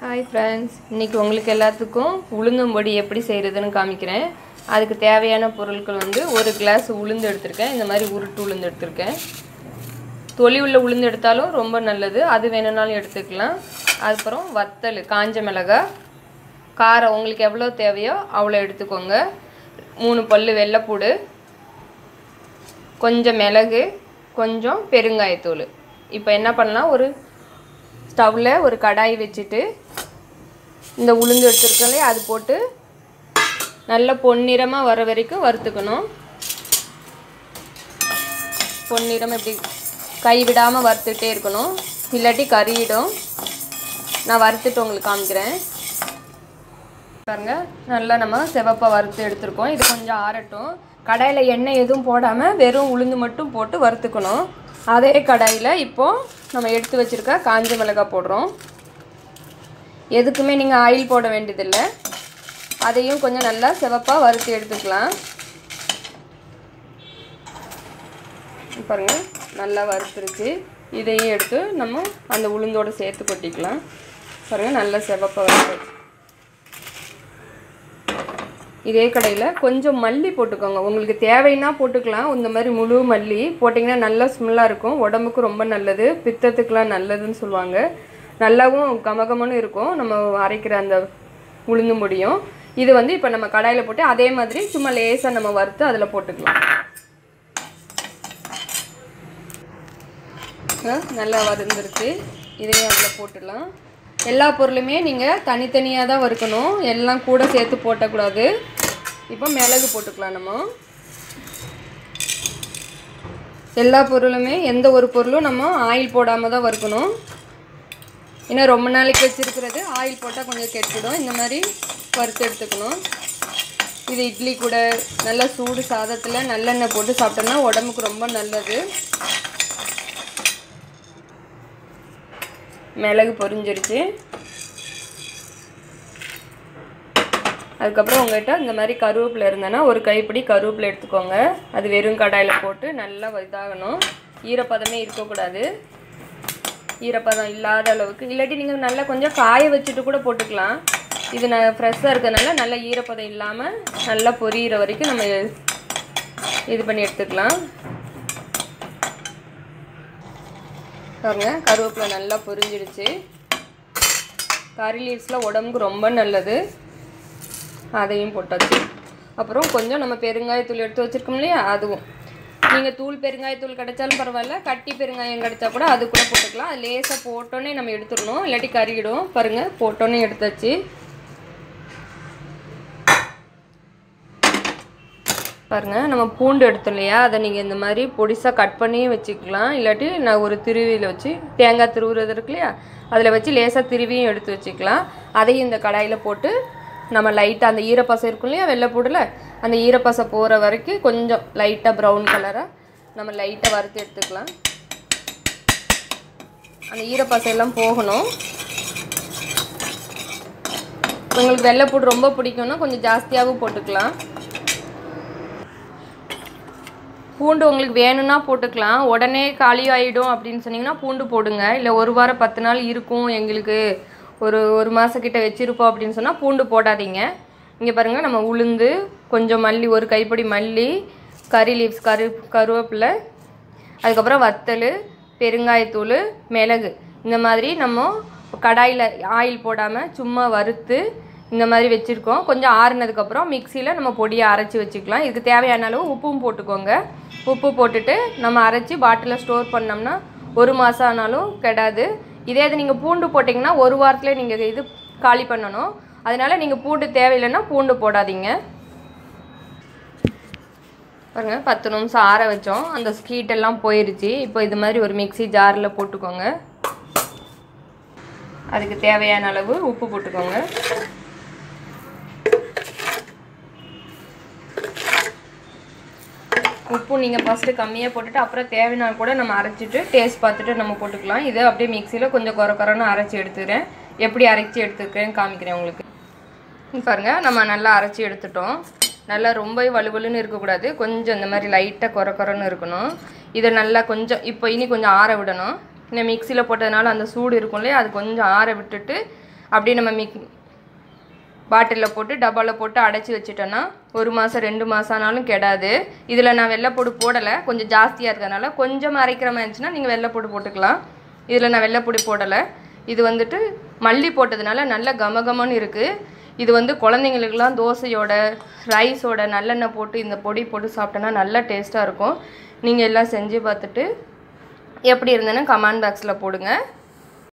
hi friends இன்றைக்கி உங்களுக்கு எல்லாத்துக்கும் உளுந்தம்பொடி எப்படி செய்கிறதுன்னு காமிக்கிறேன் அதுக்கு தேவையான பொருட்கள் வந்து ஒரு கிளாஸ் உளுந்து எடுத்திருக்கேன் இந்த மாதிரி உருட்டு உளுந்து எடுத்திருக்கேன் தொலி உள்ள உளுந்து எடுத்தாலும் ரொம்ப நல்லது அது வேணும்னாலும் எடுத்துக்கலாம் அதுக்கப்புறம் வத்தல் காஞ்ச மிளகாய் காரம் உங்களுக்கு எவ்வளோ தேவையோ அவ்வளோ எடுத்துக்கோங்க மூணு பல் வெள்ளைப்பூடு கொஞ்சம் மிளகு கொஞ்சம் பெருங்காயத்தூள் இப்போ என்ன பண்ணலாம் ஒரு ஸ்டவ்வில் ஒரு கடாய் வச்சுட்டு இந்த உளுந்து எடுத்துருக்கோம்லே அது போட்டு நல்ல பொன்னிறமாக வர வரைக்கும் வறுத்துக்கணும் பொன்னிறமாக இப்படி கை விடாமல் வறுத்துட்டே இருக்கணும் இல்லாட்டி கறியிடும் நான் வறுத்துட்டு உங்களுக்கு காமிக்கிறேன் பாருங்க நல்லா நம்ம சிவப்பாக வறுத்து எடுத்துருக்கோம் இது கொஞ்சம் ஆறட்டும் கடாயில் எண்ணெய் எதுவும் போடாமல் வெறும் உளுந்து மட்டும் போட்டு வறுத்துக்கணும் அதே கடாயில் இப்போது நம்ம எடுத்து வச்சுருக்க காஞ்ச மிளகாய் போடுறோம் எதுக்குமே நீங்கள் ஆயில் போட வேண்டியதில்லை அதையும் கொஞ்சம் நல்லா சிவப்பாக வறுத்து எடுத்துக்கலாம் பாருங்கள் நல்லா வறுத்துருச்சு இதையும் எடுத்து நம்ம அந்த உளுந்தோடு சேர்த்து கொட்டிக்கலாம் பாருங்கள் நல்லா சிவப்பாக வறுத்து இதே கடையில் கொஞ்சம் மல்லி போட்டுக்கோங்க உங்களுக்கு தேவைன்னா போட்டுக்கலாம் இந்த மாதிரி முழு மல்லி போட்டிங்கன்னா நல்லா ஸ்மெல்லாக இருக்கும் உடம்புக்கு ரொம்ப நல்லது பித்தத்துக்கெலாம் நல்லதுன்னு சொல்லுவாங்க நல்லாவும் கமகமன்னு இருக்கும் நம்ம அரைக்கிற அந்த உளுந்து முடியும் இது வந்து இப்போ நம்ம கடாயில் போட்டு அதே மாதிரி சும்மா லேசாக நம்ம வறுத்து அதில் போட்டுக்கலாம் நல்லா வறுந்துருச்சு இதையும் அதில் போட்டுடலாம் எல்லா பொருளுமே நீங்கள் தனித்தனியாக தான் வறுக்கணும் எல்லாம் கூட சேர்த்து போட்டக்கூடாது இப்போ மிளகு போட்டுக்கலாம் நம்ம எல்லா பொருளுமே எந்த ஒரு பொருளும் நம்ம ஆயில் போடாமல் தான் வறுக்கணும் ஏன்னா ரொம்ப நாளைக்கு வச்சுருக்கிறது ஆயில் போட்டால் கொஞ்சம் கெட்டுடும் இந்த மாதிரி வறுத்து எடுத்துக்கணும் இது இட்லி கூட நல்ல சூடு சாதத்தில் நல்லெண்ணெய் போட்டு சாப்பிட்டோம்னா உடம்புக்கு ரொம்ப நல்லது மிளகு பொரிஞ்சிருச்சு அதுக்கப்புறம் உங்கள்கிட்ட இந்த மாதிரி கருவேப்பிலை இருந்தேன்னா ஒரு கைப்பிடி கருவேப்பிலை எடுத்துக்கோங்க அது வெறும் கடாயில் போட்டு நல்லா இதாகணும் ஈரப்பதமே இருக்கக்கூடாது ஈரப்பதம் இல்லாத அளவுக்கு இல்லாட்டி நீங்கள் நல்லா கொஞ்சம் காய வச்சுட்டு கூட போட்டுக்கலாம் இது நான் ஃப்ரெஷ்ஷாக இருக்கிறதுனால நல்லா ஈரப்பதம் இல்லாமல் நல்லா பொரியிற வரைக்கும் நம்ம இது பண்ணி எடுத்துக்கலாம் பாருங்க கருவேப்பிலை நல்லா பொரிஞ்சிடுச்சு கறி லீவ்ஸில் உடம்புக்கு ரொம்ப நல்லது அதையும் போட்டாச்சு அப்புறம் கொஞ்சம் நம்ம பெருங்காயத்தூள் எடுத்து வச்சுருக்கோம் இல்லையா அதுவும் நீங்கள் தூள் பெருங்காயத்தூள் கிடைச்சாலும் பரவாயில்ல கட்டி பெருங்காயம் கிடைச்சா கூட அது கூட போட்டுக்கலாம் அது லேசாக போட்டோன்னே நம்ம எடுத்துடணும் இல்லாட்டி கறியிடும் பாருங்கள் போட்டோன்னே எடுத்தாச்சு பாருங்கள் நம்ம பூண்டு எடுத்தோம் இல்லையா அதை நீங்கள் இந்த மாதிரி பொடிசாக கட் பண்ணியும் வச்சுக்கலாம் இல்லாட்டி நான் ஒரு திருவியில் வச்சு தேங்காய் திருவுறது இருக்கு இல்லையா அதில் வச்சு லேசாக திருவியும் எடுத்து வச்சுக்கலாம் அதையும் இந்த கடாயில் போட்டு நம்ம லைட்டாக அந்த ஈரப்பசை இருக்கும் இல்லையா வெள்ளைப்பூடில் அந்த ஈரப்பசை போகிற வரைக்கும் கொஞ்சம் லைட்டாக ப்ரௌன் கலராக நம்ம லைட்டாக வறுத்து எடுத்துக்கலாம் அந்த ஈரப்பசையெல்லாம் போகணும் உங்களுக்கு வெள்ளைப்பூடு ரொம்ப பிடிக்கும்னா கொஞ்சம் ஜாஸ்தியாகவும் போட்டுக்கலாம் பூண்டு உங்களுக்கு வேணும்னா போட்டுக்கலாம் உடனே காலி ஆகிடும் அப்படின்னு சொன்னீங்கன்னா பூண்டு போடுங்க இல்லை ஒரு வாரம் பத்து நாள் இருக்கும் எங்களுக்கு ஒரு ஒரு மாதம் கிட்ட வச்சுருப்போம் அப்படின்னு சொன்னால் பூண்டு போடாதீங்க இங்கே பாருங்கள் நம்ம உளுந்து கொஞ்சம் மல்லி ஒரு கைப்பிடி மல்லி கறி லீவ்ஸ் கரு கருவேப்பிலை அதுக்கப்புறம் வத்தல் பெருங்காயத்தூள் மிளகு இந்த மாதிரி நம்ம கடாயில் ஆயில் போடாமல் சும்மா வறுத்து இந்த மாதிரி வச்சுருக்கோம் கொஞ்சம் ஆறுனதுக்கப்புறம் மிக்சியில் நம்ம பொடியை அரைச்சி வச்சுக்கலாம் இதுக்கு தேவையான அளவு உப்பும் போட்டுக்கோங்க உப்பு போட்டுட்டு நம்ம அரைச்சி பாட்டிலில் ஸ்டோர் பண்ணோம்னா ஒரு மாதம் ஆனாலும் கெடாது இதே இது நீங்கள் பூண்டு போட்டிங்கன்னா ஒரு வாரத்தில் நீங்கள் இது காலி பண்ணணும் அதனால் நீங்கள் பூண்டு தேவையில்லைன்னா பூண்டு போடாதீங்க பாருங்க பத்து நிமிஷம் ஆற வச்சோம் அந்த ஸ்கீட் எல்லாம் போயிருச்சு இப்போ இது மாதிரி ஒரு மிக்சி ஜாரில் போட்டுக்கோங்க அதுக்கு தேவையான அளவு உப்பு போட்டுக்கோங்க உப்பு நீங்கள் ஃபஸ்ட்டு கம்மியாக போட்டுட்டு அப்புறம் தேவைன்னா கூட நம்ம அரைச்சிட்டு டேஸ்ட் பார்த்துட்டு நம்ம போட்டுக்கலாம் இதை அப்படியே மிக்சியில் கொஞ்சம் குறை குறைன்னு அரைச்சி எடுத்துக்கிறேன் எப்படி அரைச்சி எடுத்துக்கிறேன்னு காமிக்கிறேன் உங்களுக்கு பாருங்கள் நம்ம நல்லா அரைச்சி எடுத்துட்டோம் நல்லா ரொம்ப வலுவலுன்னு இருக்கக்கூடாது கொஞ்சம் இந்த மாதிரி லைட்டாக குறை குறைன்னு இருக்கணும் இதை நல்லா கொஞ்சம் இப்போ இனி கொஞ்சம் ஆற விடணும் இந்த மிக்சியில் போட்டதுனால அந்த சூடு இருக்கும் இல்லையா அது கொஞ்சம் ஆற விட்டுட்டு அப்படியே நம்ம மிக் பாட்டிலில் போட்டு டப்பாவில் போட்டு அடைச்சி வச்சுட்டோன்னா ஒரு மாதம் ரெண்டு மாதம் ஆனாலும் கெடாது இதில் நான் வெள்ளைப்பொடி போடலை கொஞ்சம் ஜாஸ்தியாக இருக்கிறதுனால கொஞ்சம் அரைக்கிற மாதிரி இருந்துச்சுன்னா நீங்கள் வெள்ளைப்பொடி போட்டுக்கலாம் இதில் நான் வெள்ளைப்பொடி போடலை இது வந்துட்டு மல்லி போட்டதுனால நல்ல கமகமன்னு இருக்குது இது வந்து குழந்தைங்களுக்குலாம் தோசையோட ரைஸோட நல்லெண்ணெய் போட்டு இந்த பொடி போட்டு சாப்பிட்டோன்னா நல்லா டேஸ்ட்டாக இருக்கும் நீங்கள் எல்லாம் செஞ்சு பார்த்துட்டு எப்படி இருந்ததுன்னு கமெண்ட் பாக்ஸில் போடுங்க